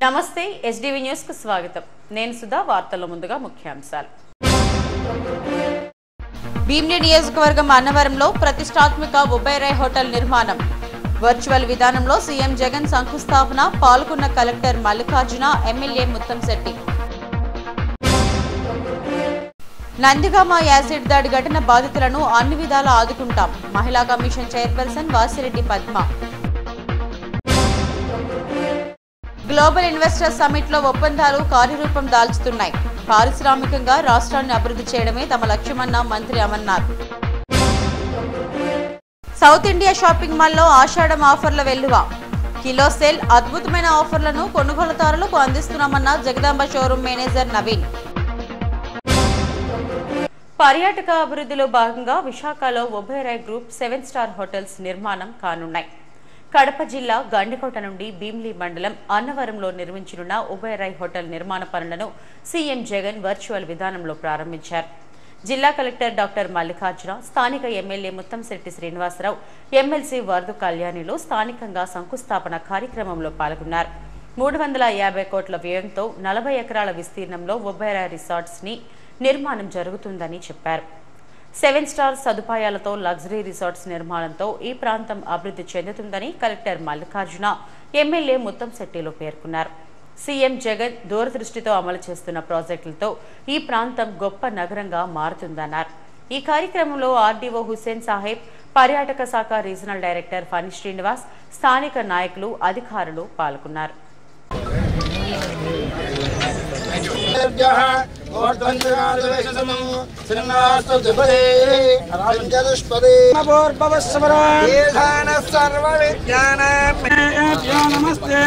నమస్తే SDV news కు స్వాగతం నేను సుధా వార్తల్లో ముందుగా ముఖ్యాంశాలు భీమ్లీ నియోజకవర్గం అన్నవరంలో ప్రతిష్టాత్మక ఉబైరాయ్ హోటల్ నిర్మాణం వర్చువల్ విధానంలో సీఎం జగన్ శంకుస్థాపన పాల్గొన్న collector Mallikarjuna MLA Muttamsetti Nandigama acid దాడి ఘటన బాధితులను అన్ని విధాలా ఆదుకుంటాం మహిళా commission chairperson Vasireddy Padma global investor summit లో ఒప్పందాలు కార్యరూపం దాల్చుతున్నాయి పారిశ్రామికంగా రాష్ట్రాన్ని అభివృద్ధి చేయడమే తమ లక్ష్యమన్న మంత్రి అమర్నాథ్ సౌత్ ఇండియా షాపింగ్ మాల్లో ఆషాఢం ఆఫర్ల వెల్లువ కిలో సెల్ అద్భుతమైన ఆఫర్లను కొనుగోలుదారులకు అందిస్తున్నామన్న జగదాంబ షోరూం మేనేజర్ నవీన్ పర్యాటక అభివృద్ధిలో భాగంగా విశాఖలో Oberoi group seven star hotels నిర్మాణం కానున్నాయి కడప జిల్లా గండికోట నుండి భీమ్లీ మండలం అన్నవరంలో నిర్మించనున్న ఉభయరాయ్ హోటల్ నిర్మాణ పనులను సీఎం జగన్ వర్చువల్ విధానంలో ప్రారంభించారు జిల్లా కలెక్టర్ డాక్టర్ మల్లికార్జున స్థానిక ఎమ్మెల్యే ముత్తంశెట్టి శ్రీనివాసరావు ఎమ్మెల్సీ వరదు కళ్యాణిలో స్థానికంగా శంకుస్థాపన కార్యక్రమంలో పాల్గొన్నారు మూడు వందల యాభై కోట్ల వ్యయంతో నలభై ఎకరాల విస్తీర్ణంలో ఉభయరాయ్ రిసార్ట్స్ ని నిర్మాణం జరుగుతుందని చెప్పారు సెవెన్ స్టార్ సదుపాయాలతో లగ్జరీ రిసార్ట్స్ నిర్మాణంతో ఈ ప్రాంతం అభివృద్ధి చెందుతుందని కలెక్టర్ మల్లికార్జున ఎమ్మెల్యే ముత్తంశెట్టిలో పేర్కొన్నారు సీఎం జగన్ దూరదృష్టితో అమలు చేస్తున్న ప్రాజెక్టులతో ఈ ప్రాంతం గొప్ప నగరంగా మారుతుందన్నారు ఈ కార్యక్రమంలో ఆర్డీఓ హుస్సేన్ సాహెబ్ పర్యాటక శాఖ రీజనల్ డైరెక్టర్ ఫణి శ్రీనివాస్ స్థానిక నాయకులు అధికారులు పాల్గొన్నారు నమస్తే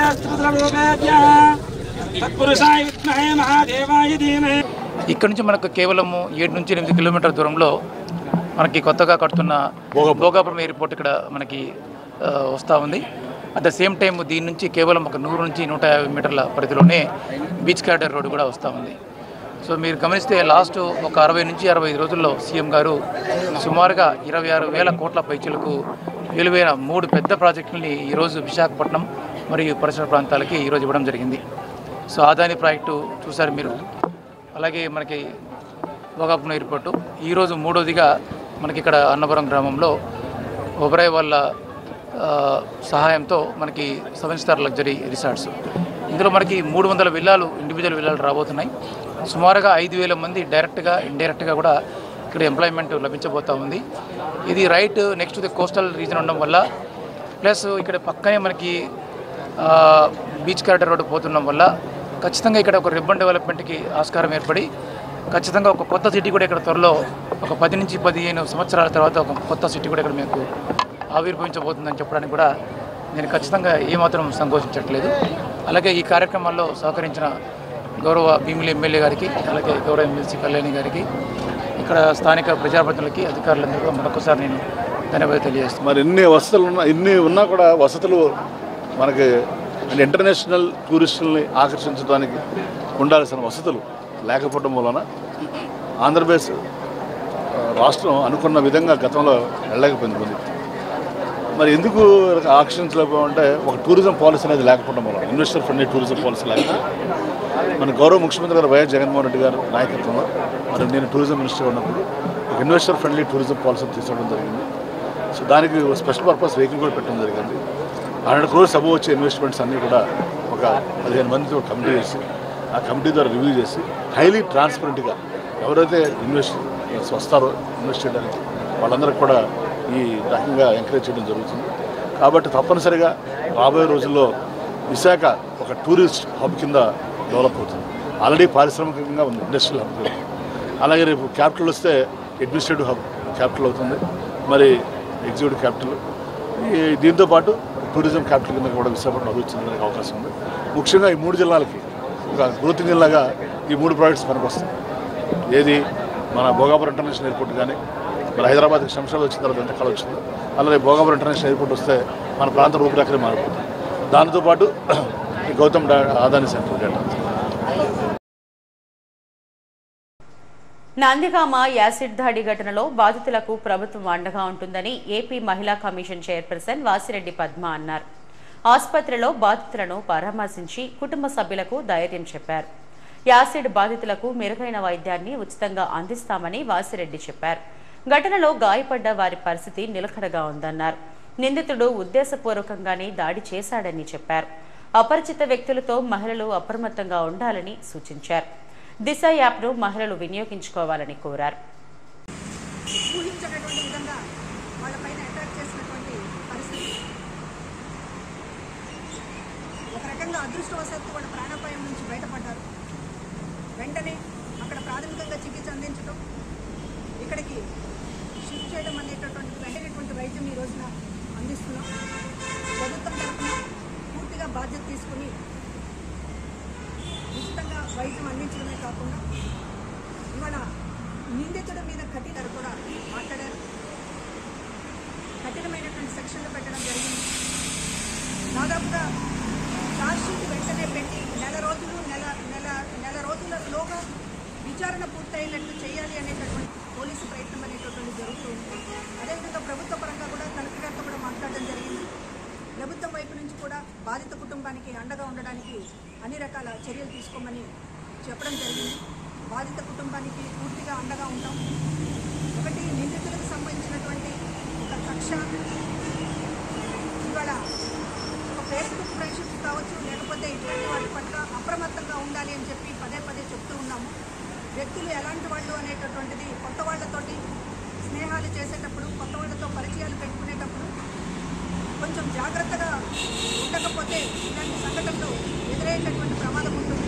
తత్పురుషాయ విద్మహే మహాదేవాయ ధీమహి ఇక్కడ నుంచి మనకు కేవలము ఏడు నుంచి ఎనిమిది కిలోమీటర్ల దూరంలో మనకి కొత్తగా కడుతున్న భోగాపురం ఎయిర్పోర్ట్ ఇక్కడ మనకి ఆ, వస్తూ ఉంది అట్ ద సేమ్ టైం దీని నుంచి కేవలం ఒక నూరు నుంచి నూట యాభై మీటర్ల పరిధిలోనే బీచ్ క్యాడర్ రోడ్డు కూడా వస్తూ ఉంది సో మీరు గమనిస్తే లాస్ట్ ఒక అరవై నుంచి అరవై ఐదు రోజుల్లో సీఎం గారు సుమారుగా ఇరవై ఆరు వేల కోట్ల పైచులకు విలువైన మూడు పెద్ద ప్రాజెక్టుల్ని ఈరోజు విశాఖపట్నం మరియు పరిసర ప్రాంతాలకి ఈరోజు ఇవ్వడం జరిగింది సో ఆదాని ప్రాజెక్టు చూసారు మీరు అలాగే మనకి భోగాపురం ఎయిర్పోర్టు ఈరోజు మూడోదిగా మనకి ఇక్కడ అన్నవరం గ్రామంలో ఒబరాయ్ వాళ్ళ ఆ, సహాయంతో మనకి సెవెన్ స్టార్ లగ్జరీ రిసార్ట్స్ ఇందులో మనకి మూడు వందల విల్లాలు ఇండివిజువల్ విల్లాలు రాబోతున్నాయి సుమారుగా ఐదు వేల మంది డైరెక్ట్గా ఇండైరెక్ట్గా కూడా ఇక్కడ ఎంప్లాయ్మెంట్ లభించబోతా ఉంది ఇది right next the coastal region ఉండడం వల్ల ప్లస్ ఇక్కడ పక్కనే మనకి ఆ, బీచ్ కారిడర్ రోడ్డు పోతుండడం వల్ల ఖచ్చితంగా ఇక్కడ ఒక రిబ్బన్ డెవలప్మెంట్కి ఆస్కారం ఏర్పడి ఖచ్చితంగా ఒక కొత్త సిటీ కూడా ఇక్కడ త్వరలో ఒక పది నుంచి పదిహేను సంవత్సరాల తర్వాత ఒక కొత్త సిటీ కూడా ఇక్కడ మీకు ఆవిర్భవించబోతుందని చెప్పడానికి కూడా నేను ఖచ్చితంగా ఏమాత్రం సంకోచించట్లేదు అలాగే ఈ కార్యక్రమాల్లో సహకరించిన గౌరవ భీమిలి ఎమ్మెల్యే గారికి అలాగే గౌరవ ఎమ్మెల్సీ కళ్యాణి గారికి ఇక్కడ స్థానిక ప్రజాప్రతినిధులకి అధికారులందరూ కూడా మరొకసారి నేను ధన్యవాదాలు తెలియజేస్తున్నాను మరి ఎన్ని వసతులు ఉన్నా ఇన్ని ఉన్నా కూడా వసతులు మనకి అంటే ఇంటర్నేషనల్ టూరిస్టుల్ని ఆకర్షించడానికి ఉండాల్సిన వసతులు లేకపోవడం వలన ఆంధ్రప్రదేశ్ ఆ, రాష్ట్రం అనుకున్న విధంగా గతంలో వెళ్ళలేకపోయింది ముందుకు మరి ఎందుకు ఆకర్షించలేకపోతే ఒక టూరిజం పాలసీ అనేది లేకపోవడం వల్ల ఇన్వెస్టర్ ఫ్రెండ్లీ టూరిజం పాలసీ లేకపోతే మన గౌరవ ముఖ్యమంత్రి గారు వైఎస్ జగన్మోహన్ రెడ్డి గారు నాయకత్వంలో మరి నేను టూరిజం మినిస్టర్ ఉన్నప్పుడు ఒక ఇన్వెస్టర్ ఫ్రెండ్లీ టూరిజం పాలసీ తీసుకోవడం జరిగింది సో దానికి ఒక స్పెషల్ పర్పస్ వెహికల్ కూడా పెట్టడం జరిగింది హండ్రెడ్ క్రోర్స్ అబో వచ్చే ఇన్వెస్ట్మెంట్స్ అన్నీ కూడా ఒక పదిహేను మందితో ఒక కమిటీ చేసి ఆ కమిటీ ద్వారా రివ్యూ చేసి హైలీ ట్రాన్స్పరెంట్గా ఎవరైతే ఇన్వెస్ట్ వస్తారో ఇన్వెస్ట్ చేయడానికి వాళ్ళందరికీ కూడా ఈ రకంగా ఎంకరేజ్ చేయడం జరుగుతుంది కాబట్టి తప్పనిసరిగా రాబోయే రోజుల్లో విశాఖ ఒక టూరిస్ట్ హబ్ కింద డెవలప్ అవుతుంది ఆల్రెడీ పారిశ్రామికంగా ఉంది ఇండస్ట్రియల్ హబ్ కూడా. అలాగే రేపు క్యాపిటల్ వస్తే అడ్మినిస్ట్రేటివ్ హబ్ క్యాపిటల్ అవుతుంది మరి ఎగ్జిక్యూటివ్ క్యాపిటల్ ఈ దీంతో పాటు టూరిజం క్యాపిటల్ కింద కూడా విశాఖపట్నం అభివృద్ధి చెందడానికి అవకాశం ఉంది ముఖ్యంగా ఈ మూడు జిల్లాలకి ఒక గ్రోత్ జిల్లాగా ఈ మూడు ప్రాజెక్ట్స్ పనికొస్తాయి ఏది మన భోగాపురం ఇంటర్నేషనల్ ఎయిర్పోర్ట్ కానీ మన హైదరాబాద్కి శంషాబాద్ వచ్చిన తర్వాత ఎంత కాలం వచ్చిందో అలాగే భోగాపురం ఇంటర్నేషనల్ ఎయిర్పోర్ట్ వస్తే మన ప్రాంత రూపురేఖలే మారిపోతుంది దానితో పాటు ఈ గౌతమ్ డా- Adani centre data Nandigama acid దాడి ఘటనలో బాధితులకు ప్రభుత్వం అండగా ఉంటుందని ఏపీ మహిళా కమిషన్ చైర్పర్సన్ వాసిరెడ్డి పద్మ అన్నారు ఆసుపత్రిలో బాధితులను పరామర్శించి కుటుంబ సభ్యులకు ధైర్యం చెప్పారు యాసిడ్ బాధితులకు మెరుగైన వైద్యాన్ని ఉచితంగా అందిస్తామని వాసిరెడ్డి చెప్పారు ఘటనలో గాయపడ్డ వారి పరిస్థితి నిలకడగా ఉందన్నారు నిందితుడు ఉద్దేశపూర్వకంగానే దాడి చేశాడని చెప్పారు అపరిచిత వ్యక్తులతో మహిళలు అప్రమత్తంగా ఉండాలని సూచించారు దిశ యాప్ను మహిళలు వినియోగించుకోవాలని కోరారు ఊహించినటువంటి విధంగా వాళ్ళపైన అటాక్ చేసినటువంటి పరిస్థితి ఒక రకంగా అదృష్టవశాత్తు వాళ్ళ ప్రాణాపాయం నుంచి బయటపడ్డారు వెంటనే అక్కడ ప్రాథమికంగా చికిత్స అందించడం ఇక్కడికి షిఫ్ట్ చేయడం అనేటటువంటి వెంటనేటువంటి వైద్యం ఈ రోజున అందిస్తున్నాం ప్రభుత్వం తరఫున పూర్తిగా బాధ్యత తీసుకుని ఉచితంగా వైద్యం అందించడమే కాకుండా ఇవాళ నిందితుడి మీద కఠిన కూడా మాట్లాడారు కఠినమైనటువంటి సెక్షన్లు పెట్టడం జరిగింది దాదాపుగా ఛార్జ్షీట్ వెంటనే పెట్టి నెల రోజులు నెల నెల నెల రోజులలోగా విచారణ పూర్తయినట్లు చేయాలి అనేటటువంటి పోలీసు ప్రయత్నం అనేటటువంటి జరుగుతుంది అదేవిధంగా ప్రభుత్వ పరంగా కూడా కలెక్టర్ గారితో కూడా మాట్లాడడం జరిగింది ప్రభుత్వం వైపు నుంచి కూడా బాధిత కుటుంబానికి అండగా ఉండడానికి అన్ని రకాల చర్యలు తీసుకోమని చెప్పడం జరిగింది బాధిత కుటుంబానికి పూర్తిగా అండగా ఉంటాం ఒకటి నిందితులకు సంబంధించినటువంటి ఒక కక్ష ఇవాళ ఒక ఫేస్బుక్ ఫ్రెండ్షిప్స్ కావచ్చు లేకపోతే ఇటువంటి వాటి పట్ల అప్రమత్తంగా ఉండాలి అని చెప్పి పదే పదే చెప్తూ ఉన్నాము వ్యక్తులు ఎలాంటి వాళ్ళు అనేటటువంటిది కొత్త వాళ్ళతోటి స్నేహాలు చేసేటప్పుడు కొత్త వాళ్ళతో పరిచయాలు పెట్టుకునేటప్పుడు కొంచెం జాగ్రత్తగా ఉండకపోతే ఇలాంటి సంఘటనలు ఎదురయ్యేటటువంటి ప్రమాదం ఉంటుంది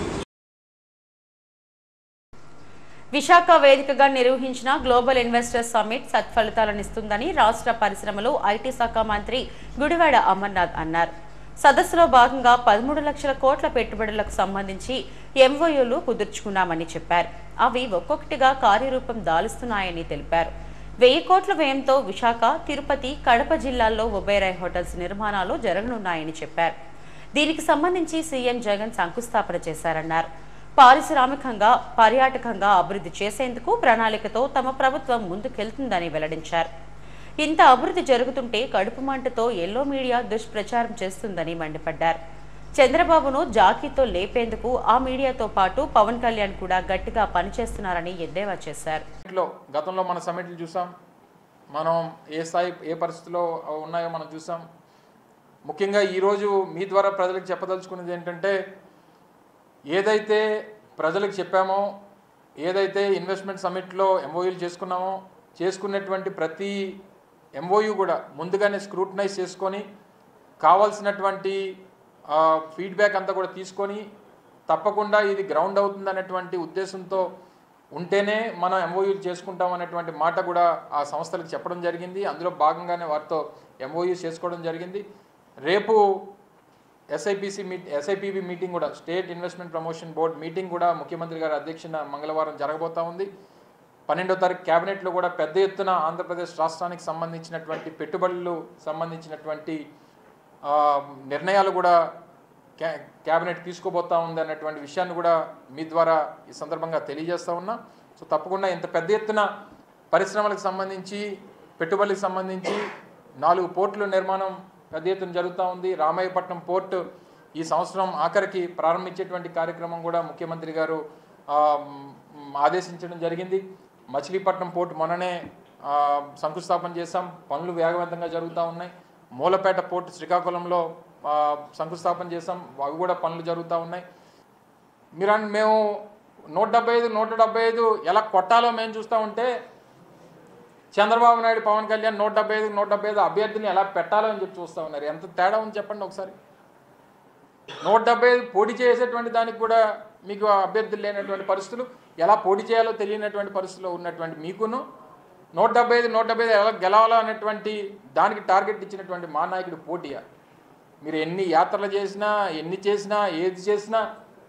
విశాఖ వేదికగా నిర్వహించిన గ్లోబల్ ఇన్వెస్టర్స్ సమ్మిట్ సత్ఫలితాలనిస్తుందని రాష్ట్ర పరిశ్రమలు ఐటీ శాఖ మంత్రి గుడివాడ అమర్నాథ్ అన్నారు సదస్సులో భాగంగా పదమూడు లక్షల కోట్ల పెట్టుబడులకు సంబంధించి ఎంఓయూలు కుదుర్చుకున్నామని చెప్పారు అవి ఒక్కొక్కటిగా కార్యరూపం దాలుస్తున్నాయని తెలిపారు వెయ్యి కోట్ల వ్యయంతో విశాఖ తిరుపతి కడప జిల్లాల్లో ఉబైరాయ్ హోటల్స్ నిర్మాణాలు జరగనున్నాయని చెప్పారు దీనికి సంబంధించి సీఎం జగన్ శంకుస్థాపన చేశారన్నారు పారిశ్రామికంగా పర్యాటకంగా అభివృద్ధి చేసేందుకు ప్రణాళికతో తమ ప్రభుత్వం ముందుకెళ్తుందని వెల్లడించారు ఇంత అభివృద్ధి జరుగుతుంటే కడుపు మంటతో ఎల్లో మీడియా దుష్ప్రచారం చేస్తుందని మండిపడ్డారు చంద్రబాబును జాకీతో లేపేందుకు ఆ మీడియాతో పాటు పవన్ కళ్యాణ్ కూడా గట్టిగా పనిచేస్తున్నారని ఎద్దేవా చేశారు లో గతంలో మన సమిట్లు చూసాం మనం ఏ స్థాయి ఏ పరిస్థితిలో ఉన్నాయో మనం చూసాం ముఖ్యంగా ఈరోజు మీ ద్వారా ప్రజలకు చెప్పదలుచుకున్నది ఏంటంటే ఏదైతే ప్రజలకు చెప్పామో ఏదైతే ఇన్వెస్ట్మెంట్ సమిట్లో ఎంఓయూలు చేసుకున్నామో చేసుకున్నటువంటి ప్రతి ఎంఓయూ కూడా ముందుగానే స్క్రూటనైజ్ చేసుకొని కావాల్సినటువంటి ఫీడ్బ్యాక్ అంతా కూడా తీసుకొని తప్పకుండా ఇది గ్రౌండ్ అవుతుంది అనేటువంటి ఉద్దేశంతో ఉంటేనే మనం ఎంఓయూలు చేసుకుంటాం అనేటువంటి మాట కూడా ఆ సంస్థలకు చెప్పడం జరిగింది అందులో భాగంగానే వారితో ఎంఓయూ చేసుకోవడం జరిగింది రేపు ఎస్ఐపిసి మీట్ ఎస్ఐపిబి మీటింగ్ కూడా state investment promotion board meeting కూడా ముఖ్యమంత్రి గారి అధ్యక్షన మంగళవారం జరగబోతా ఉంది పన్నెండో తారీఖు క్యాబినెట్లో కూడా పెద్ద ఎత్తున ఆంధ్రప్రదేశ్ రాష్ట్రానికి సంబంధించినటువంటి పెట్టుబడులు సంబంధించినటువంటి ఆ, నిర్ణయాలు కూడా క్యా క్యాబినెట్ తీసుకోబోతా ఉంది అన్నటువంటి విషయాన్ని కూడా మీ ద్వారా ఈ సందర్భంగా తెలియజేస్తా ఉన్నా సో తప్పకుండా ఇంత పెద్ద ఎత్తున పరిశ్రమలకు సంబంధించి పెట్టుబడులకు సంబంధించి నాలుగు పోర్టుల నిర్మాణం పెద్ద ఎత్తున జరుగుతూ ఉంది రామాయపట్నం పోర్టు ఈ సంవత్సరం ఆఖరికి ప్రారంభించేటువంటి కార్యక్రమం కూడా ముఖ్యమంత్రి గారు ఆ, మ్, ఆదేశించడం జరిగింది మచిలీపట్నం పోర్టు మొన్ననే ఆ, శంకుస్థాపన చేశాం పనులు వేగవంతంగా జరుగుతూ ఉన్నాయి మూలపేట పోర్టు శ్రీకాకుళంలో ఆ, శంకుస్థాపన చేశాం అవి కూడా పనులు జరుగుతూ ఉన్నాయి మీరు అన్- మేము నూట డెబ్బై ఐదు నూట డెబ్బై ఐదు ఎలా కొట్టాలో మేము చూస్తూ ఉంటే చంద్రబాబు నాయుడు పవన్ కళ్యాణ్ నూట డెబ్బై ఐదు నూట డెబ్బై ఐదు అభ్యర్థిని ఎలా పెట్టాలో అని చెప్పి చూస్తూ ఉన్నారు ఎంత తేడా ఉంది చెప్పండి ఒకసారి నూట డెబ్బై ఐదు పోటీ చేసేటువంటి దానికి కూడా మీకు అభ్యర్థులు లేనటువంటి పరిస్థితులు ఎలా పోటీ చేయాలో తెలియనటువంటి పరిస్థితుల్లో ఉన్నటువంటి మీకును నూట డెబ్బై ఐదు నూట డెబ్బై ఐదు ఎలా గెలవాలో అనేటువంటి దానికి టార్గెట్ ఇచ్చినటువంటి మా నాయకుడు పోటీయా మీరు ఎన్ని యాత్రలు చేసినా ఎన్ని చేసినా ఏది చేసినా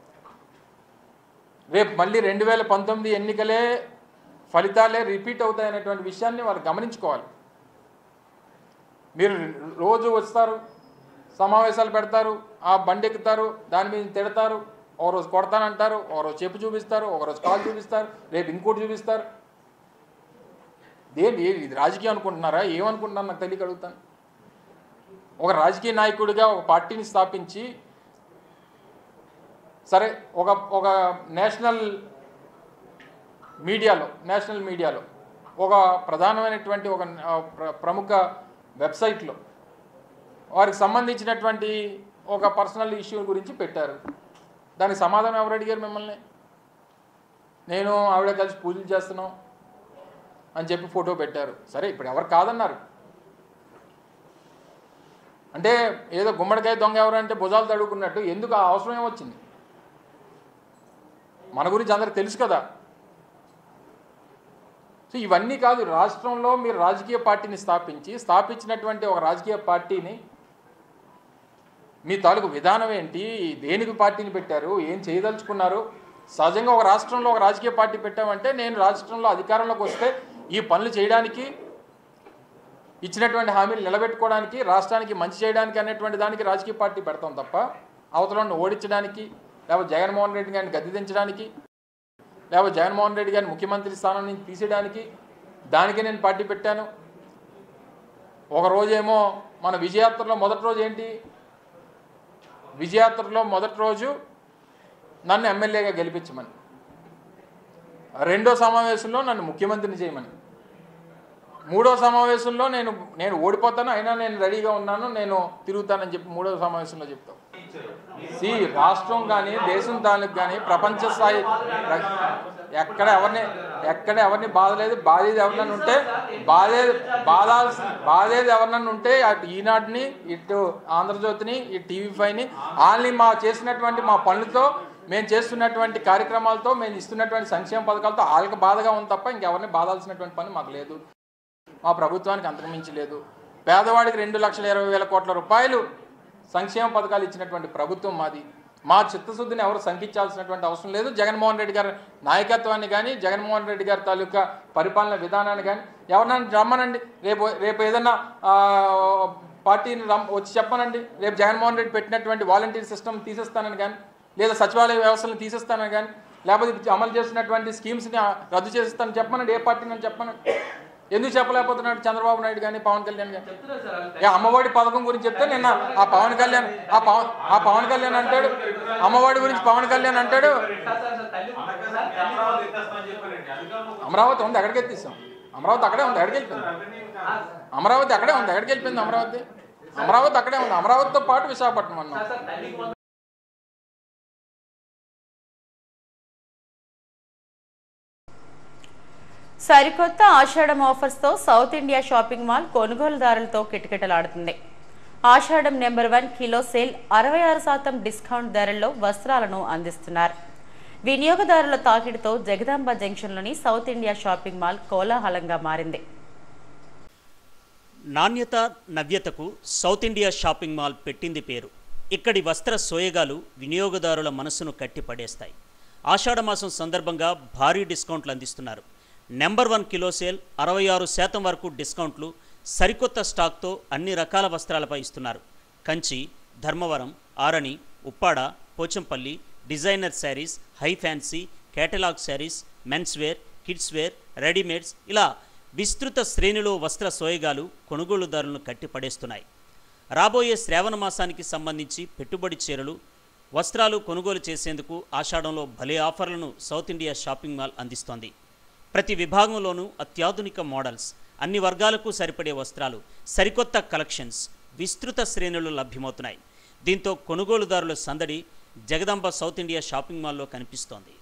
రేపు మళ్ళీ రెండు వేల పంతొమ్మిది ఎన్నికలే ఫలితాలే రిపీట్ అవుతాయనేటువంటి విషయాన్ని వాళ్ళు గమనించుకోవాలి మీరు రోజు వస్తారు సమావేశాలు పెడతారు ఆ బండి ఎక్కుతారు దాని మీద తిడతారు ఒక రోజు కొడతానంటారు ఒక రోజు చెప్పు చూపిస్తారు ఒక రోజు కాలు చూపిస్తారు రేపు ఇంకోటి చూపిస్తారు దేని ఇది రాజకీయం అనుకుంటున్నారా ఏమనుకుంటున్నారు నాకు తెలియక అడుగుతాను ఒక రాజకీయ నాయకుడిగా ఒక పార్టీని స్థాపించి సరే ఒక ఒక నేషనల్ మీడియాలో నేషనల్ మీడియాలో ఒక ప్రధానమైనటువంటి ఒక ఆ, ప్ర- ప్రముఖ వెబ్సైట్లో వారికి సంబంధించినటువంటి ఒక పర్సనల్ ఇష్యూ గురించి పెట్టారు దానికి సమాధానం ఎవరు అడిగారు మిమ్మల్ని నేను ఆవిడ కలిసి పూజలు చేస్తున్నాం అని చెప్పి ఫోటో పెట్టారు సరే ఇప్పుడు ఎవరు కాదన్నారు అంటే ఏదో గుమ్మడికాయ దొంగ ఎవరు అంటే భుజాలు తడుకున్నట్టు ఎందుకు ఆ అవసరం ఏమొచ్చింది మన గురించి అందరికి తెలుసు కదా సో ఇవన్నీ కాదు రాష్ట్రంలో మీరు రాజకీయ పార్టీని స్థాపించి స్థాపించినటువంటి ఒక రాజకీయ పార్టీని మీ తాలూకు విధానం ఏంటి దేనికి పార్టీని పెట్టారు ఏం చేయదలుచుకున్నారు సహజంగా ఒక రాష్ట్రంలో ఒక రాజకీయ పార్టీ పెట్టామంటే నేను రాష్ట్రంలో అధికారంలోకి వస్తే ఈ పనులు చేయడానికి ఇచ్చినటువంటి హామీలు నిలబెట్టుకోవడానికి రాష్ట్రానికి మంచి చేయడానికి అనేటువంటి దానికి రాజకీయ పార్టీ పెడతాం తప్ప అవతలను ఓడించడానికి లేకపోతే జగన్మోహన్ రెడ్డి గారిని గద్దె దించడానికి లేకపోతే జగన్మోహన్ రెడ్డి గారిని ముఖ్యమంత్రి స్థానం నుంచి తీసేయడానికి దానికి నేను పార్టీ పెట్టాను ఒక రోజేమో మన విజయాత్రలో మొదటి రోజు ఏంటి విజయాత్రలో మొదటి రోజు నన్ను ఎమ్మెల్యేగా గెలిపించమని రెండో సమావేశంలో నన్ను ముఖ్యమంత్రిని చేయమని మూడో సమావేశంలో నేను నేను ఓడిపోతాను అయినా నేను రెడీగా ఉన్నాను నేను తిరుగుతానని చెప్పి మూడో సమావేశంలో చెప్తాం సి రాష్ట్రం కానీ దేశం తాలూకు కానీ ప్రపంచ స్థాయి ర- ఎక్కడ ఎవరిని ఎక్కడ ఎవరిని బాధలేదు బాధేది ఎవరినన్నా ఉంటే బాధే బాధాల్సి బాధేది ఎవరినన్నా ఉంటే అటు ఈనాటిని ఇటు ఆంధ్రజ్యోతిని ఈ టీవీ ఫైవ్ని వాళ్ళని మా చేసినటువంటి మా పనులతో మేము చేస్తున్నటువంటి కార్యక్రమాలతో మేము ఇస్తున్నటువంటి సంక్షేమ పథకాలతో వాళ్ళకి బాధగా ఉంది తప్ప ఇంకెవరిని బాధాల్సినటువంటి పని మాకు లేదు మా ప్రభుత్వానికి అంతకుమించి లేదు పేదవాడికి రెండు లక్షల ఇరవై వేల కోట్ల రూపాయలు సంక్షేమ పథకాలు ఇచ్చినటువంటి ప్రభుత్వం మాది మా చిత్తశుద్ధిని ఎవరు శంకించాల్సినటువంటి అవసరం లేదు జగన్మోహన్ రెడ్డి గారి నాయకత్వాన్ని కానీ జగన్మోహన్ రెడ్డి గారి తాలూకా పరిపాలన విధానాన్ని కానీ ఎవరినైనా రమ్మనండి రేపు రేపు ఏదన్నా ఆ, పార్టీని రమ్ వచ్చి చెప్పనండి రేపు జగన్మోహన్ రెడ్డి పెట్టినటువంటి వాలంటీర్ సిస్టమ్ తీసేస్తానని కానీ లేదా సచివాలయ వ్యవస్థలను తీసేస్తానని కానీ లేకపోతే ఇప్పుడు అమలు చేస్తున్నటువంటి స్కీమ్స్ని రద్దు చేసేస్తానని చెప్పమనండి ఏ పార్టీని అని చెప్పమనండి ఎందుకు చెప్పలేకపోతున్నాడు చంద్రబాబు నాయుడు కానీ పవన్ కళ్యాణ్ కానీ ఏ అమ్మఒడి పథకం గురించి చెప్తే నిన్న ఆ పవన్ కళ్యాణ్ ఆ పవన్ ఆ పవన్ కళ్యాణ్ అంటాడు అమ్మఒడి గురించి పవన్ కళ్యాణ్ అంటాడు అమరావతి ఉంది ఎక్కడికి ఎత్తిస్తాం అమరావతి అక్కడే ఉంది ఎక్కడికి వెళ్ళిపోయింది అమరావతి అక్కడే ఉంది ఎక్కడికి వెళ్ళిపోయింది అమరావతి అమరావతి అక్కడే ఉంది అమరావతితో పాటు విశాఖపట్నం అన్నాం సరికొత్త ఆషాఢం ఆఫర్స్తో సౌత్ ఇండియా షాపింగ్ మాల్ కొనుగోలుదారులతో కిటకిటలాడుతుంది Ashadham number one kilo sale అరవై ఆరు శాతం డిస్కౌంట్ ధరల్లో వస్త్రాలను అందిస్తున్నారు వినియోగదారుల తాకిడితో జగదాంబ జంక్షన్లోని సౌత్ ఇండియా షాపింగ్ మాల్ కోలాహలంగా మారింది నాణ్యత నవ్యతకు సౌత్ ఇండియా షాపింగ్ మాల్ పెట్టింది పేరు ఇక్కడి వస్త్ర సోయగాలు వినియోగదారుల మనసును కట్టిపడేస్తాయి ఆషాఢమాసం సందర్భంగా భారీ డిస్కౌంట్లు అందిస్తున్నారు నెంబర్ వన్ కిలో సేల్ అరవై ఆరు శాతం వరకు డిస్కౌంట్లు సరికొత్త స్టాక్తో అన్ని రకాల వస్త్రాలపై ఇస్తున్నారు Kanchi Dharmavaram Arani Uppada Pochampalli designer sarees high fancy catalogue sarees men's wear kids wear readymades ఇలా విస్తృత శ్రేణిలో వస్త్ర సోయగాలు కొనుగోలుదారులను కట్టిపడేస్తున్నాయి రాబోయే శ్రావణ మాసానికి సంబంధించి పెట్టుబడి చీరలు వస్త్రాలు కొనుగోలు చేసేందుకు ఆషాఢంలో భలే ఆఫర్లను సౌత్ ఇండియా షాపింగ్ మాల్ అందిస్తోంది ప్రతి విభాగంలోనూ అత్యాధునిక మోడల్స్ అన్ని వర్గాలకు సరిపడే వస్త్రాలు సరికొత్త కలెక్షన్స్ విస్తృత శ్రేణులు లభ్యమవుతున్నాయి దీంతో కొనుగోలుదారుల సందడి జగదాంబ సౌత్ ఇండియా షాపింగ్ మాల్లో కనిపిస్తోంది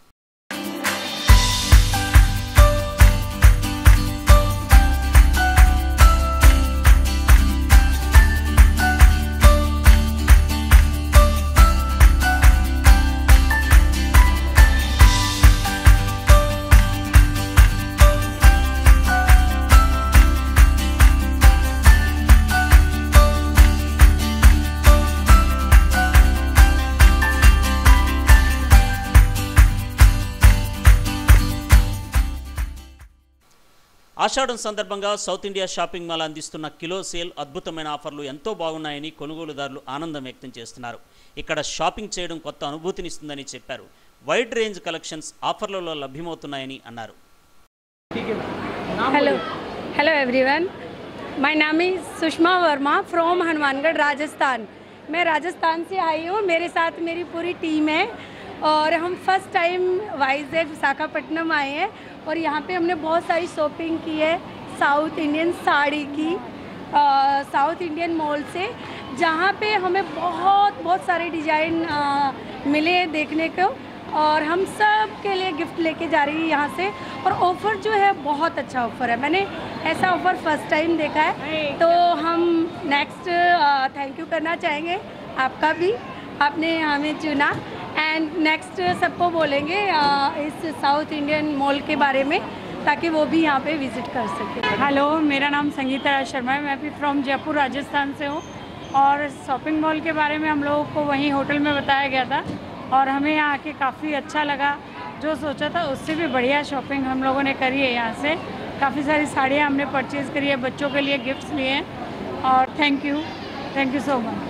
ఆషాఢం సందర్భంగా సౌత్ ఇండియా షాపింగ్ మాల్ అందిస్తున్న కిలో సేల్ అద్భుతమైన ఆఫర్లు ఎంతో బాగున్నాయని కొనుగోలుదారులు ఆనందం వ్యక్తం చేస్తున్నారు ఇక్కడ షాపింగ్ చేయడం కొత్త అనుభూతినిస్తుందని చెప్పారు వైడ్ రేంజ్ కలెక్షన్స్ ఆఫర్లలో లభ్యమవుతున్నాయని అన్నారు Hello, hello everyone. माय नाम इज सुषमा वर्मा फ्रॉम हनुमानगढ़ राजस्थान मैं राजस्थान से आई हूँ मेरे साथ मेरी पूरी टीम है और हम फर्स्ट टाइम वाइजैग विशाखापट्टनम आए हैं और यहाँ पे हमने बहुत सारी शॉपिंग की है साउथ इंडियन साड़ी की अ, साउथ इंडियन मॉल से जहाँ पे हमें बहुत बहुत सारे डिज़ाइन अ, मिले हैं देखने को और हम सब के लिए गिफ्ट लेके जा रही है यहाँ से और ऑफ़र जो है बहुत अच्छा ऑफ़र है मैंने ऐसा ऑफ़र फर्स्ट टाइम देखा है तो हम नेक्स्ट थैंक यू करना चाहेंगे आपका भी आपने हमें चुना एंड नेक्स्ट सबको बोलेंगे अ, इस साउथ इंडियन मॉल के बारे में ताकि वो भी यहाँ पे विज़िट कर सके हेलो मेरा नाम संगीता राज शर्मा है मैं भी फ्रॉम जयपुर राजस्थान से हूँ और शॉपिंग मॉल के बारे में हम लोगों को वहीं होटल में बताया गया था और हमें यहाँ आके काफ़ी अच्छा लगा जो सोचा था उससे भी बढ़िया शॉपिंग हम लोगों ने करी है यहाँ से काफ़ी सारी साड़ियाँ हमने परचेज़ करी है बच्चों के लिए गिफ्ट्स लिए हैं और thank you thank you so much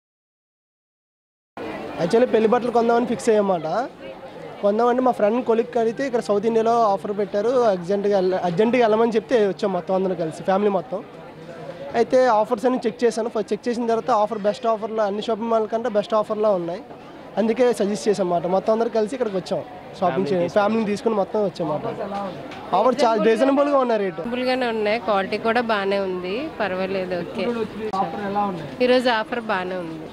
actually పెళ్లి బట్టలు కొందామని ఫిక్స్ అయ్యామాట కొందామంటే మా ఫ్రెండ్ కొలిక్ అడిగితే ఇక్కడ సౌత్ ఇండియాలో ఆఫర్ పెట్టారు అర్జెంటుగా వెళ్ళ అర్జెంటుగా వెళ్ళమని చెప్తే వచ్చాం మొత్తం అందరం కలిసి ఫ్యామిలీ మొత్తం అయితే ఆఫర్స్ అన్ని చెక్ చేశాను ఫస్ట్ చెక్ చేసిన తర్వాత ఆఫర్ బెస్ట్ ఆఫర్లో అన్ని షాపింగ్ మాల్ కంటే బెస్ట్ ఆఫర్లో ఉన్నాయి అందుకే సజెస్ట్ చేసాం అన్నమాట మొత్తం అందరం కలిసి ఇక్కడికి వచ్చాం షాపింగ్ చేయడం ఫ్యామిలీని తీసుకుని మొత్తం వచ్చామాట ఆఫర్ చాలా రీజనబుల్గా ఉన్నాయి రేటు సింపుల్గానే ఉన్నాయి క్వాలిటీ కూడా బాగానే ఉంది పర్వాలేదు ఓకే ఈరోజు ఆఫర్ బాగానే ఉంది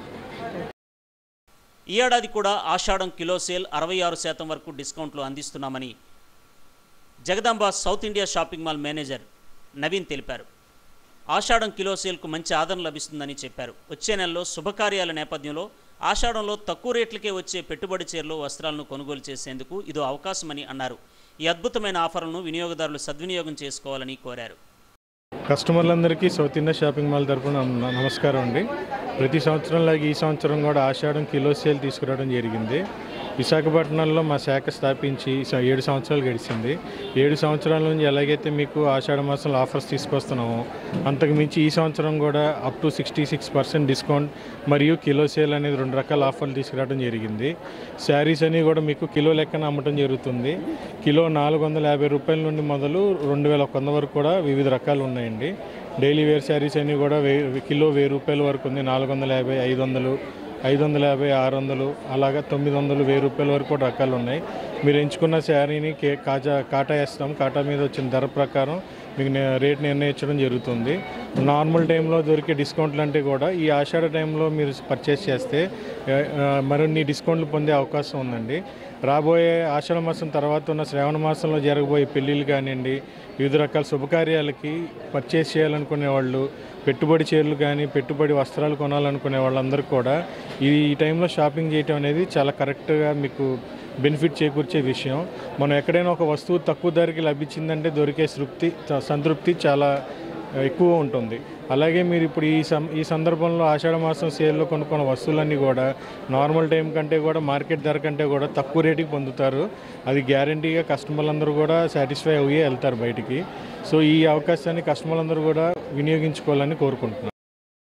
ఈ ఏడాది కూడా ఆషాఢం కిలో సేల్ అరవై ఆరు శాతం వరకు డిస్కౌంట్లు అందిస్తున్నామని Jagadamba South India Shopping Mall manager Naveen తెలిపారు ఆషాఢం కిలో సేల్కు మంచి ఆదరణ లభిస్తుందని చెప్పారు వచ్చే నెలలో శుభకార్యాల నేపథ్యంలో ఆషాఢంలో తక్కువ రేట్లకే వచ్చే పెట్టుబడి చీరలు వస్త్రాలను కొనుగోలు చేసేందుకు ఇదో అవకాశమని అన్నారు ఈ అద్భుతమైన ఆఫర్లను వినియోగదారులు సద్వినియోగం చేసుకోవాలని కోరారు కస్టమర్లందరికీ సౌత్ ఇండియా షాపింగ్ మాల్ తరపున న- నమస్కారం అండి ప్రతి సంవత్సరంలాగే ఈ సంవత్సరం కూడా ఆషాఢం కిలో సేల్ తీసుకురావడం జరిగింది విశాఖపట్నంలో మా శాఖ స్థాపించి స- ఏడు సంవత్సరాలు గడిచింది ఏడు సంవత్సరాల నుంచి ఎలాగైతే మీకు ఆషాఢ మాసంలో ఆఫర్స్ తీసుకొస్తున్నామో అంతకు మించి ఈ సంవత్సరం కూడా up to sixty six percent discount మరియు కిలో సేల్ అనేది రెండు రకాల ఆఫర్లు తీసుకురావడం జరిగింది శారీస్ అని కూడా మీకు కిలో లెక్కన అమ్మటం జరుగుతుంది కిలో నాలుగు వందల యాభై రూపాయల నుండి మొదలు రెండు వేల ఒక వంద వరకు కూడా వివిధ రకాలు ఉన్నాయండి డైలీ వేర్ శారీస్ అన్ని కూడా వే కిలో వెయ్యి రూపాయల వరకు ఉంది నాలుగు వందల యాభై ఐదు వందలు ఐదు వందల యాభై ఆరు వందలు అలాగా తొమ్మిది వందలు వెయ్యి రూపాయల వరకు కూడా రకాలు ఉన్నాయి మీరు ఎంచుకున్న శారీని కే కాజా కాటా వేస్తాం కాటా మీద వచ్చిన ధర ప్రకారం మీకు నే- రేట్ నిర్ణయించడం జరుగుతుంది నార్మల్ టైంలో దొరికే డిస్కౌంట్లు అంటే కూడా ఈ ఆషాఢ టైంలో మీరు పర్చేస్ చేస్తే ఆ, ఆ, మరిన్ని డిస్కౌంట్లు పొందే అవకాశం ఉందండి రాబోయే ఆషాఢ మాసం తర్వాత ఉన్న శ్రావణ మాసంలో జరగబోయే పెళ్ళిళ్ళు కానివ్వండి వివిధ రకాల శుభకార్యాలకి పర్చేస్ చేయాలనుకునే వాళ్ళు పెట్టుబడి చీరలు కానీ పెట్టుబడి వస్త్రాలు కొనాలనుకునే వాళ్ళందరూ కూడా ఈ ఈ టైంలో షాపింగ్ చేయటం అనేది చాలా కరెక్ట్గా మీకు బెనిఫిట్ చేకూర్చే విషయం మనం ఎక్కడైనా ఒక వస్తువు తక్కువ ధరకి లభించిందంటే దొరికే తృప్తి సంతృప్తి చాలా ఎక్కువ ఉంటుంది అలాగే మీరు ఇప్పుడు ఈ సం ఈ సందర్భంలో ఆషాఢ మాసం సేల్లో కొనుక్కున్న వస్తువులన్నీ కూడా నార్మల్ టైం కంటే కూడా మార్కెట్ ధర కంటే కూడా తక్కువ రేటుకి పొందుతారు అది గ్యారంటీగా కస్టమర్లందరూ కూడా సాటిస్ఫై అయ్యే వెళ్తారు బయటికి సో ఈ అవకాశాన్ని కస్టమర్లందరూ కూడా వినియోగించుకోవాలని కోరుకుంటున్నాను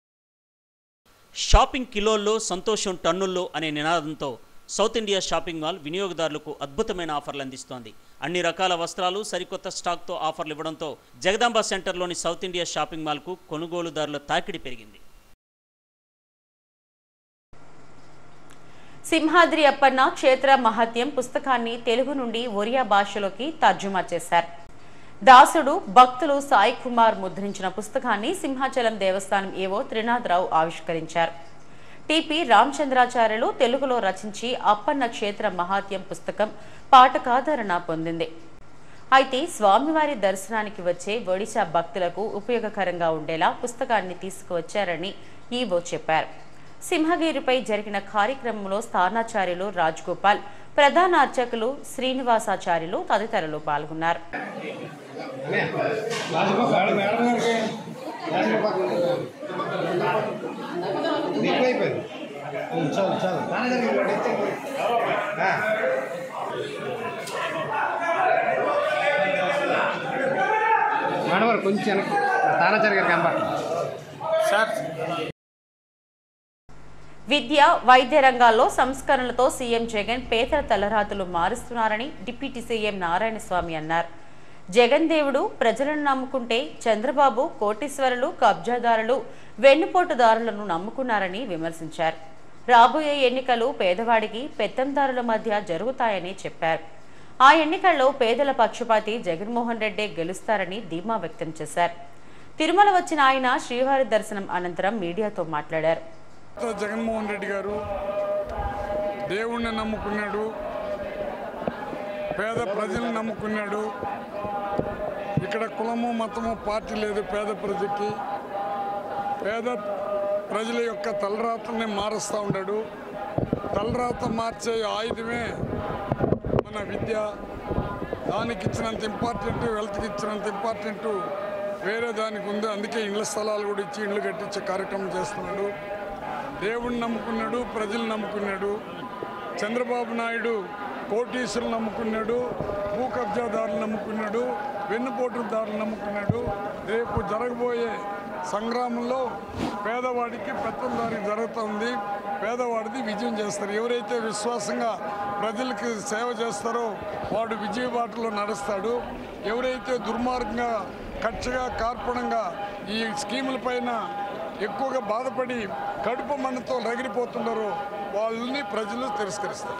షాపింగ్ కిలోల్లో సంతోషం టన్నుల్లో అనే నినాదంతో సౌత్ ఇండియా షాపింగ్ మాల్ వినియోగదారులకు అద్భుతమైన ఆఫర్లు అందిస్తోంది అన్ని రకాల వస్త్రాలు సరికొత్త స్టాక్తో ఆఫర్లు ఇవ్వడంతో జగదాంబ సెంటర్లోని సౌత్ ఇండియా షాపింగ్ మాల్కు కొనుగోలుదారుల తాకిడి పెరిగింది సింహాద్రి అప్పన్న క్షేత్ర మహత్యం పుస్తకాన్ని తెలుగు నుండి ఒరియా భాషలోకి తర్జుమా చేశారు దాసుడు భక్తులు సాయి కుమార్ ముద్రించిన పుస్తకాన్ని సింహాచలం దేవస్థానం ఏవో త్రినాథరావు ఆవిష్కరించారు టిపి రామచంద్రాచార్యులు తెలుగులో రచించి అప్పన్న క్షేత్ర మహాత్యం పుస్తకం పాఠకాదరణ పొందింది అయితే స్వామివారి దర్శనానికి వచ్చే ఒడిశా భక్తులకు ఉపయోగకరంగా ఉండేలా పుస్తకాన్ని తీసుకువచ్చారని ఈవో చెప్పారు సింహగిరిపై జరిగిన కార్యక్రమంలో స్థానాచార్యులు రాజ్గోపాల్ ప్రధాన అర్చకులు శ్రీనివాసాచార్యులు తదితరులు పాల్గొన్నారు మేడం కొంచెం వెనక్కి తానాచారి గారికి కనబడ సార్ విద్య వైద్య రంగాల్లో సంస్కరణలతో సీఎం జగన్ పేదల తలరాతులు మారుస్తున్నారని డిప్యూటీ సీఎం నారాయణస్వామి అన్నారు జగన్ దేవుడు ప్రజలను నమ్ముకుంటే చంద్రబాబు కోటీశ్వరులు కబ్జాదారులు వెన్నుపోటుదారులను నమ్ముకున్నారని విమర్శించారు రాబోయే ఎన్నికలు పేదవాడికి పెత్తందారుల మధ్య జరుగుతాయని చెప్పారు ఆ ఎన్నికల్లో పేదల పక్షపాతి జగన్మోహన్ రెడ్డి గెలుస్తారని ధీమా వ్యక్తం చేశారు తిరుమల వచ్చిన ఆయన శ్రీవారి దర్శనం అనంతరం మీడియాతో మాట్లాడారు జగన్మోహన్ రెడ్డి గారు దేవుణ్ణి నమ్ముకున్నాడు పేద ప్రజల్ని నమ్ముకున్నాడు ఇక్కడ కులము మతము పార్టీ లేదు పేద ప్రజకి పేద ప్రజల యొక్క తలరాతల్ని మారుస్తూ ఉన్నాడు తలరాత మార్చే ఆయుధమే మన విద్య దానికి ఇచ్చినంత ఇంపార్టెంట్ వెల్త్కి ఇచ్చినంత ఇంపార్టెంట్ వేరే దానికి ఉంది అందుకే ఇళ్ల స్థలాలు కూడా ఇచ్చి ఇళ్ళు కట్టించే కార్యక్రమం చేస్తున్నాడు దేవుడిని నమ్ముకున్నాడు ప్రజలు నమ్ముకున్నాడు చంద్రబాబు నాయుడు కోటీసులు నమ్ముకున్నాడు భూ కబ్జాదారులు నమ్ముకున్నాడు వెన్నుపోటుదారులు నమ్ముకున్నాడు రేపు జరగబోయే సంగ్రామంలో పేదవాడికి పెత్తందారికి జరుగుతుంది పేదవాడిది విజయం చేస్తారు ఎవరైతే విశ్వాసంగా ప్రజలకి సేవ చేస్తారో వాడు విజయబాటలో నడుస్తాడు ఎవరైతే దుర్మార్గంగా కక్షగా కార్పణంగా ఈ స్కీముల పైన ఎక్కువగా బాధపడి కడుపు మంటతో రగిలిపోతున్నారో వాళ్ళని ప్రజలు తిరస్కరిస్తారు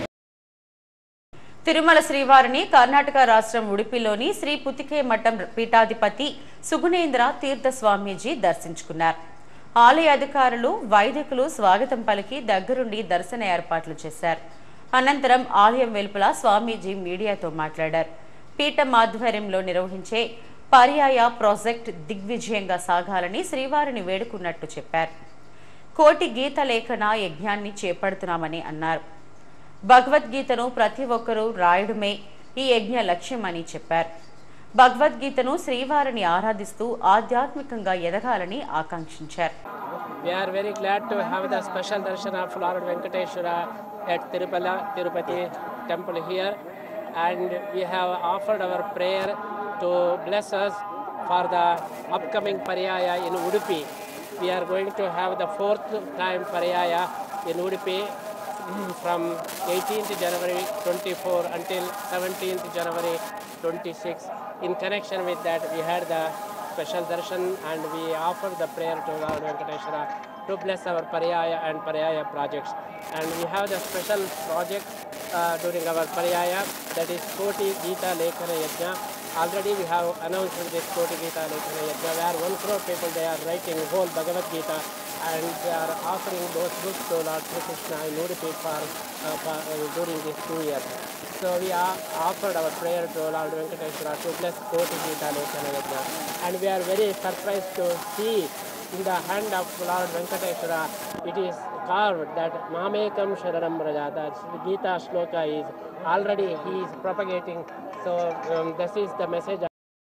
తిరుమల శ్రీవారిని కర్ణాటక రాష్ట్రం ఉడిపిలోని శ్రీ పుతికే మఠం పీఠాధిపతి సుగుణేంద్ర తీర్థ స్వామీజీ దర్శించుకున్నారు ఆలయ అధికారులు వైదికులు స్వాగతం పలికి దగ్గరుండి దర్శన ఏర్పాట్లు చేశారు అనంతరం ఆలయం వెలుపల స్వామీజీ మీడియాతో మాట్లాడారు పీఠం ఆధ్వర్యంలో నిర్వహించే పర్యాయ ప్రాజెక్ట్ దిగ్విజయంగా సాగాలని శ్రీవారిని వేడుకున్నట్టు చెప్పారు కోటి గీత లేఖన యజ్ఞాన్ని చేపడుతున్నామని అన్నారు భగవద్గీతను ప్రతి ఒక్కరూ రాయడమే ఈ యజ్ఞ లక్ష్యమని చెప్పారు భగవద్గీతను శ్రీవారిని ఆరాధిస్తూ ఆధ్యాత్మికంగా ఎదగాలని ఆకాంక్షించారు We are very glad to have the special darshan of Lord Venkateshwara at Tirupala, Tirupati temple here and we have offered our prayer to bless us for the upcoming Pariyaya in Udupi. We are going to have the fourth time Pariyaya in Udupi from 18th January 24 until 17th January 26. In connection with that, we had the special darshan and we offer the prayer to Lord Venkateshwara to bless our Pariyaya and Pariyaya projects. And we have the special project uh, during our Pariyaya that is Koti Gita Lekhana Yajna. Already we have announced this Koti Gita Lekhana Yajna where one crore people they are writing whole Bhagavad Gita and they are offering those books to Lord Sri Krishna in Udupi for, uh, for uh, during these two years. So we are offered our prayer to Lord Venkateshwara to bless Koti Gita Lekhana Yajna. And we are very surprised to see in the hand of Lord Venkateshwara it is carved that Mamekam Sharanam Raja. That Gita shloka is already he is propagating. So um, this is the message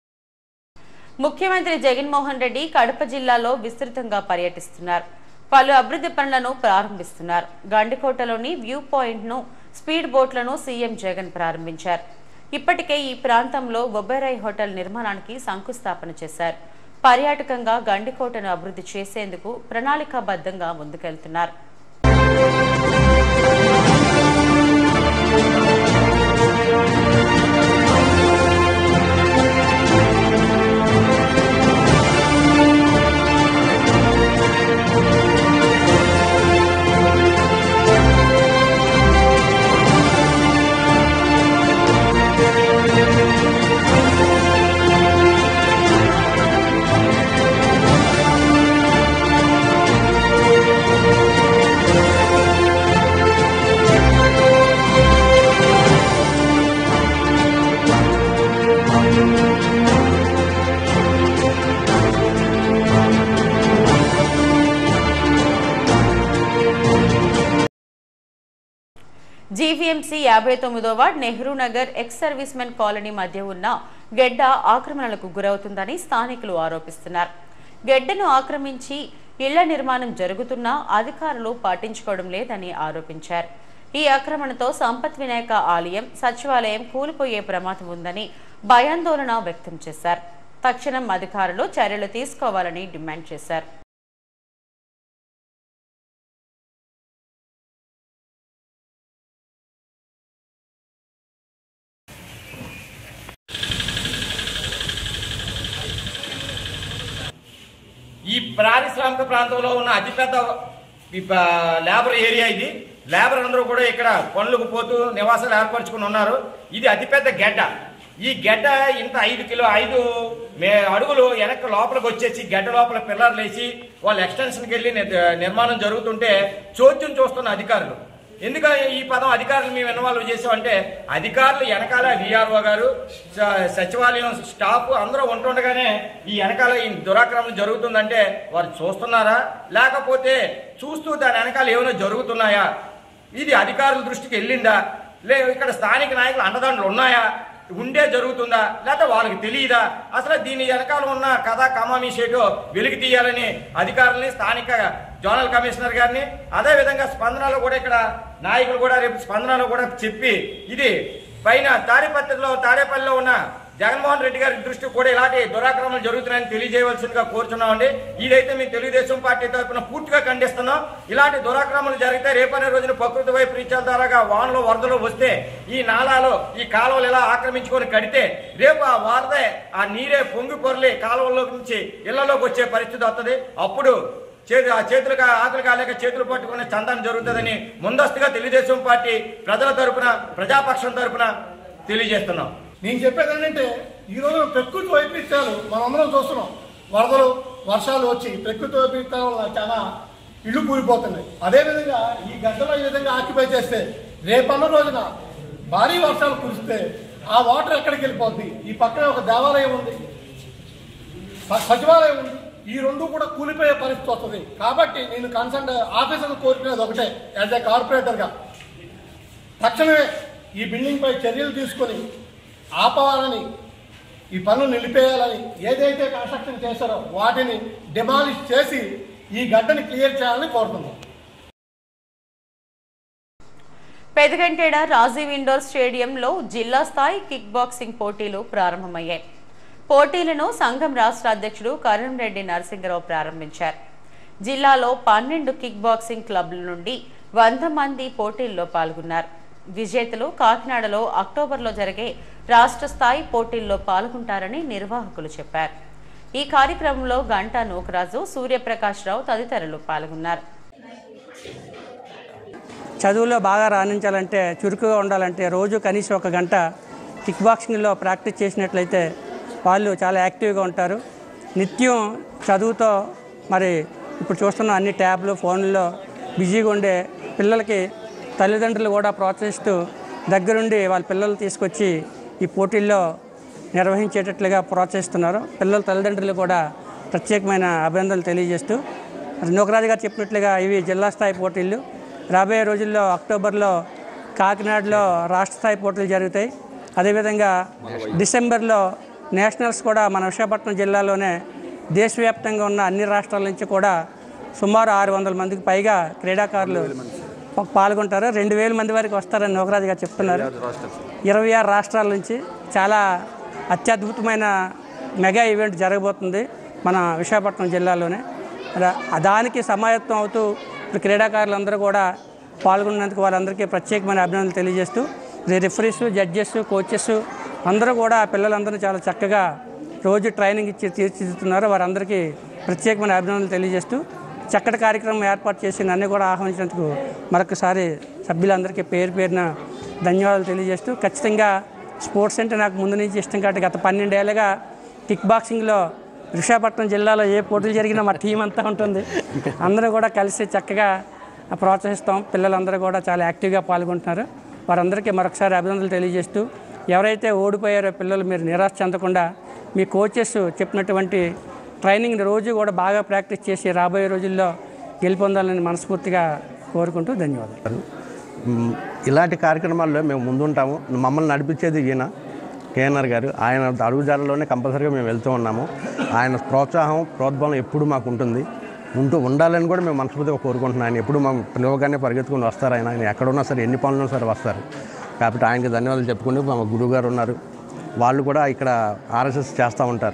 ముఖ్యమంత్రి జగన్మోహన్ రెడ్డి కడప జిల్లాలో విస్తృతంగా పర్యటిస్తున్నారు పలు అభివృద్ధి పనులను ప్రారంభిస్తున్నారు గండికోటలోని view point ను స్పీడ్ బోట్లను సీఎం జగన్ ప్రారంభించారు ఇప్పటికే ఈ ప్రాంతంలో ఒబెరాయ్ హోటల్ నిర్మాణానికి శంకుస్థాపన చేశారు పర్యాటకంగా గండికోటను అభివృద్ధి చేసేందుకు ప్రణాళికాబద్ధంగా ముందుకెళ్తున్నారు జీవీఎంసీ యాభై తొమ్మిదో ward Nehru Nagar ex servicemen colony మధ్య ఉన్న గెడ్డ ఆక్రమణలకు గురవుతుందని స్థానికులు ఆరోపిస్తున్నారు గెడ్డను ఆక్రమించి ఇళ్ల నిర్మాణం జరుగుతున్నా అధికారులు పాటించుకోవడం లేదని ఆరోపించారు ఈ ఆక్రమణతో సంపత్ వినాయక ఆలయం సచివాలయం కూలిపోయే ప్రమాదం ఉందని భయాందోళన వ్యక్తం చేశారు తక్షణం అధికారులు చర్యలు తీసుకోవాలని డిమాండ్ చేశారు ఈ పారిశ్రామిక ప్రాంతంలో ఉన్న అతిపెద్ద ఈ ప- లేబర్ ఏరియా ఇది లేబర్ అందరూ కూడా ఇక్కడ పనులకు పోతూ నివాసాలు ఏర్పరచుకుని ఉన్నారు ఇది అతిపెద్ద గెడ్డ ఈ గెడ్డ ఇంత ఐదు కిలో ఐదు మే అడుగులు వెనక్కి లోపలికి వచ్చేసి గెడ్డ లోపల పిల్లర్లు వేసి వాళ్ళు ఎక్స్టెన్షన్కి వెళ్ళి నిర్- నిర్మాణం జరుగుతుంటే చోద్యం చూస్తున్న అధికారులు ఎందుకని ఈ పదం అధికారులు మేము ఇన్వాల్వ్ చేసామంటే అధికారులు వెనకాల విఆర్ఓ గారు స- సచివాలయం స్టాఫ్ అందరూ ఉంటుండగానే ఈ వెనకాల ఈ దురాక్రమణ జరుగుతుందంటే వారు చూస్తున్నారా లేకపోతే చూస్తూ దాని వెనకాల ఏమైనా జరుగుతున్నాయా ఇది అధికారుల దృష్టికి వెళ్ళిందా లే ఇక్కడ స్థానిక నాయకులు అండదండలు ఉన్నాయా ఉండే జరుగుతుందా లేకపోతే వాళ్ళకి తెలియదా అసలు దీని వెనకాల ఉన్న కథ కమామీ షేటో వెలికి తీయాలని అధికారుల్ని స్థానిక జోనల్ కమిషనర్ గారిని అదే విధంగా స్పందనలో కూడా ఇక్కడ నాయకులు కూడా రేపు స్పందనలో కూడా చెప్పి ఇది పైన తాడిపత్రిలో తాడేపల్లిలో ఉన్న జగన్మోహన్ రెడ్డి గారి దృష్టి కూడా ఇలాంటి దురాక్రమణలు జరుగుతున్నాయని తెలియజేయవలసిందిగా కోరుచున్నామండి ఇదైతే మీ తెలుగుదేశం పార్టీ తరఫున పూర్తిగా ఖండిస్తున్నాం ఇలాంటి దురాక్రమణలు జరిగితే రేపనే రోజున ప్రకృతి వైపు రీచాల ద్వారాగా వానలో వరదలు వస్తే ఈ నాలాలు ఈ కాలువలు ఇలా ఆక్రమించుకొని కడితే రేపు ఆ వరదే ఆ నీరే పొంగి పొరలి కాలువల్లో నుంచి ఇళ్లలోకి వచ్చే పరిస్థితి వస్తుంది అప్పుడు చేతి ఆ చేతులుగా ఆకలి కాలేక చేతులు పట్టుకునే చందనం జరుగుతుందని ముందస్తుగా తెలుగుదేశం పార్టీ ప్రజల తరపున ప్రజాపక్షం తరపున తెలియజేస్తున్నాం నేను చెప్పేది ఏంటంటే ఈ రోజు ప్రకృతి వైపరీత్యాలు మనందరం చూస్తున్నాం వరదలు వర్షాలు వచ్చి ప్రకృతి వైపరీత్యాల వల్ల చాలా ఇళ్ళు కూలిపోతున్నాయి అదేవిధంగా ఈ గడ్డలో ఈ విధంగా ఆక్యుపై చేస్తే రేపన్న రోజున భారీ వర్షాలు కురిస్తే ఆ వాటర్ ఎక్కడికి వెళ్ళిపోద్ది ఈ పక్కనే ఒక దేవాలయం ఉంది స- సచివాలయం ఉంది ఈ రెండు కూడా కూలిపోయే పరిస్థితి వస్తుంది కాబట్టి నేను కన్సర్న్ ఆఫీసర్ కోరుకునేది ఒకటే యాజ్ ఏ కార్పొరేటర్గా తక్షణమే ఈ బిల్డింగ్ పై చర్యలు తీసుకొని ఆపవాలని ఈ పనులు నిలిపేయాలని ఏదైతే కన్స్ట్రక్షన్ చేశారో వాటిని డిమాలిష్ చేసి ఈ గడ్డని క్లియర్ చేయాలని కోరుతున్నాం పెదగంటేడ రాజీవ్ ఇండోర్ స్టేడియంలో జిల్లా స్థాయి కిక్ బాక్సింగ్ పోటీలు ప్రారంభమయ్యాయి పోటీలను సంఘం రాష్ట్ర అధ్యక్షుడు కరుణ్ రెడ్డి నరసింహరావు ప్రారంభించారు జిల్లాలో పన్నెండు కిక్ బాక్సింగ్ క్లబ్ల నుండి వంద మంది పోటీల్లో పాల్గొన్నారు విజేతలు కాకినాడలో అక్టోబర్లో జరిగే రాష్ట్ర స్థాయి పోటీల్లో పాల్గొంటారని నిర్వాహకులు చెప్పారు ఈ కార్యక్రమంలో గంటా నూకరాజు సూర్యప్రకాష్ రావు తదితరులు పాల్గొన్నారు చదువులో బాగా రాణించాలంటే చురుకుగా ఉండాలంటే రోజు కనీసం ఒక గంట కిక్ బాక్సింగ్లో ప్రాక్టీస్ చేసినట్లయితే వాళ్ళు చాలా యాక్టివ్గా ఉంటారు నిత్యం చదువుతో మరి ఇప్పుడు చూస్తున్న అన్ని ట్యాబ్లు ఫోన్లలో బిజీగా ఉండే పిల్లలకి తల్లిదండ్రులు కూడా ప్రోత్సహిస్తూ దగ్గరుండి వాళ్ళ పిల్లలు తీసుకొచ్చి ఈ పోటీల్లో నిర్వహించేటట్లుగా ప్రోత్సహిస్తున్నారు పిల్లల తల్లిదండ్రులు కూడా ప్రత్యేకమైన అభినందనలు తెలియజేస్తూ మరి నూకరాజు గారు చెప్పినట్లుగా ఇవి జిల్లా స్థాయి పోటీలు రాబోయే రోజుల్లో అక్టోబర్లో కాకినాడలో రాష్ట్ర స్థాయి పోటీలు జరుగుతాయి అదేవిధంగా డిసెంబర్లో నేషనల్స్ కూడా మన విశాఖపట్నం జిల్లాలోనే దేశవ్యాప్తంగా ఉన్న అన్ని రాష్ట్రాల నుంచి కూడా సుమారు ఆరు వందల మందికి పైగా క్రీడాకారులు పా- పాల్గొంటారు రెండు వేల మంది వరకు వస్తారని నోకరాజు గారు చెప్తున్నారు ఇరవై ఆరు రాష్ట్రాల నుంచి చాలా అత్యద్భుతమైన మెగా ఈవెంట్ జరగబోతుంది మన విశాఖపట్నం జిల్లాలోనే రా- దానికి సమాయత్తం అవుతూ ఇప్పుడు క్రీడాకారులందరూ కూడా పాల్గొన్నందుకు వాళ్ళందరికీ ప్రత్యేకమైన అభినందనలు తెలియజేస్తూ రిఫరీస్ జడ్జెస్ కోచెస్ అందరూ కూడా పిల్లలందరూ చాలా చక్కగా రోజు ట్రైనింగ్ ఇచ్చి తీర్చిదిద్దుతున్నారు వారందరికీ ప్రత్యేకమైన అభినందనలు తెలియజేస్తూ చక్కటి కార్యక్రమం ఏర్పాటు చేసి నన్ను కూడా ఆహ్వానించినందుకు మరొకసారి సభ్యులందరికీ పేరు పేరున ధన్యవాదాలు తెలియజేస్తూ ఖచ్చితంగా స్పోర్ట్స్ అంటే నాకు ముందు నుంచి ఇష్టం కాబట్టి గత పన్నెండేళ్ళుగా కిక్ బాక్సింగ్లో విశాఖపట్నం జిల్లాలో ఏ పోటీలు జరిగినా మా టీం అంతా ఉంటుంది అందరూ కూడా కలిసి చక్కగా ప్రోత్సహిస్తాం పిల్లలందరూ కూడా చాలా యాక్టివ్గా పాల్గొంటున్నారు వారందరికీ మరొకసారి అభినందనలు తెలియజేస్తూ ఎవరైతే ఓడిపోయారో పిల్లలు మీరు నిరాశ చెందకుండా మీ కోచెస్ చెప్పినటువంటి ట్రైనింగ్ రోజు కూడా బాగా ప్రాక్టీస్ చేసి రాబోయే రోజుల్లో గెలుపొందాలని మనస్ఫూర్తిగా కోరుకుంటూ ధన్యవాదాలు మ్, ఇలాంటి కార్యక్రమాల్లో మేము ముందుంటాము మమ్మల్ని నడిపించేది ఈయన కేఎన్ఆర్ గారు ఆయన అడుగుజాడలోనే కంపల్సరీగా మేము వెళ్తూ ఉన్నాము ఆయన ప్రోత్సాహం ప్రోద్బలం ఎప్పుడు మాకు ఉంటుంది ఉంటూ ఉండాలని కూడా మేము మనస్ఫూర్తిగా కోరుకుంటున్నాం ఆయన ఎప్పుడు మా పిలవగానే పరిగెత్తుకుని వస్తారు ఆయన ఆయన ఎక్కడున్నా సరే ఎన్ని పనులు ఉన్నా సరే వస్తారు కాబట్టి ఆయనకి ధన్యవాదాలు చెప్పుకుంటూ మా గురువు గారు ఉన్నారు వాళ్ళు కూడా ఇక్కడ ఆర్ఎస్ఎస్ చేస్తూ ఉంటారు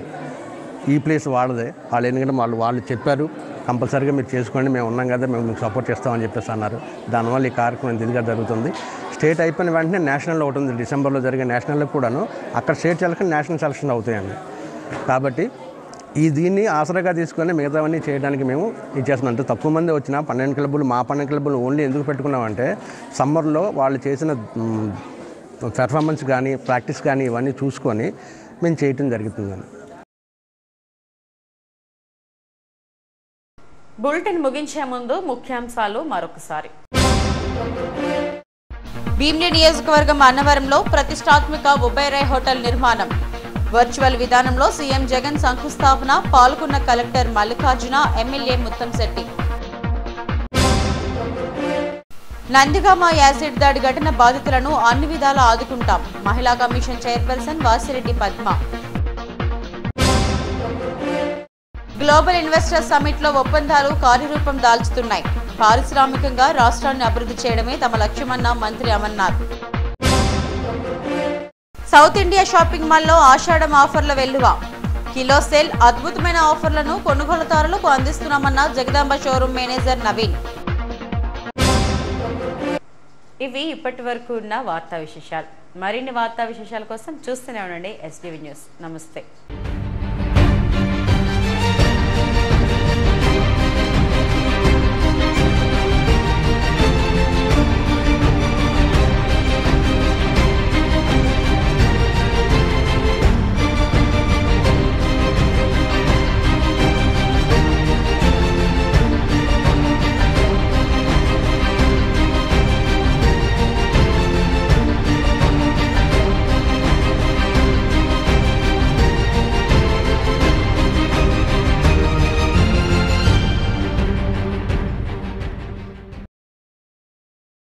ఈ ప్లేస్ వాళ్ళదే వాళ్ళు ఎందుకంటే వాళ్ళు వాళ్ళు చెప్పారు కంపల్సరీగా మీరు చేసుకోండి మేము ఉన్నాం కదా మేము మీకు సపోర్ట్ చేస్తామని చెప్పేసి అన్నారు దానివల్ల ఈ కార్యక్రమం ఇదిగా జరుగుతుంది స్టేట్ అయిపోయిన వెంటనే నేషనల్ ఒకటి ఉంది డిసెంబర్లో జరిగే నేషనల్లో కూడాను అక్కడ స్టేట్ సెలక్షన్ నేషనల్ సెలక్షన్ అవుతాయండి కాబట్టి ఈ దీన్ని ఆసరాగా తీసుకొని మిగతావన్నీ చేయడానికి మేము ఇచ్చేస్తున్నాం అంటే తక్కువ మంది వచ్చినా పన్నెండు క్లబ్బులు మా పన్నెండు క్లబ్బులు ఓన్లీ ఎందుకు పెట్టుకున్నామంటే సమ్మర్లో వాళ్ళు చేసిన పెర్ఫార్మెన్స్ కానీ ప్రాక్టీస్ కానీ ఇవన్నీ చూసుకొని మేము చేయటం జరుగుతుందని బులెటిన్ ముగించే ముందు ముఖ్యాంశాలు మరొకసారి భీమ్లీ నియోజకవర్గం అన్నవరంలో ప్రతిష్టాత్మక ఉబైరాయ్ హోటల్ నిర్మాణం వర్చువల్ విధానంలో సీఎం జగన్ శంకుస్థాపన పాల్గొన్న collector Mallikarjuna MLA Muttamsetti Nandigama acid దాడి ఘటన బాధితులను అన్ని విధాలా ఆదుకుంటాం మహిళా commission chairperson Vasireddy Padma global investor summit లో ఒప్పందాలు కార్యరూపం దాల్చుతున్నాయి పారిశ్రామికంగా రాష్ట్రాన్ని అభివృద్ధి చేయడమే తమ లక్ష్యమన్న మంత్రి అమర్నాథ్ సౌత్ ఇండియా షాపింగ్ మాల్లో ఆషాఢం ఆఫర్ల వెల్లువ కిలో సెల్ అద్భుతమైన ఆఫర్లను కొనుగోలుదారులకు అందిస్తున్నామన్న జగదాంబ షోరూమ్ మేనేజర్ నవీన్ ఇవి ఇప్పటి వరకు ఉన్న వార్తా విశేషాలు మరిన్ని వార్తా విశేషాల కోసం చూస్తూనే ఉండండి ఎస్టీవీ న్యూస్ నమస్తే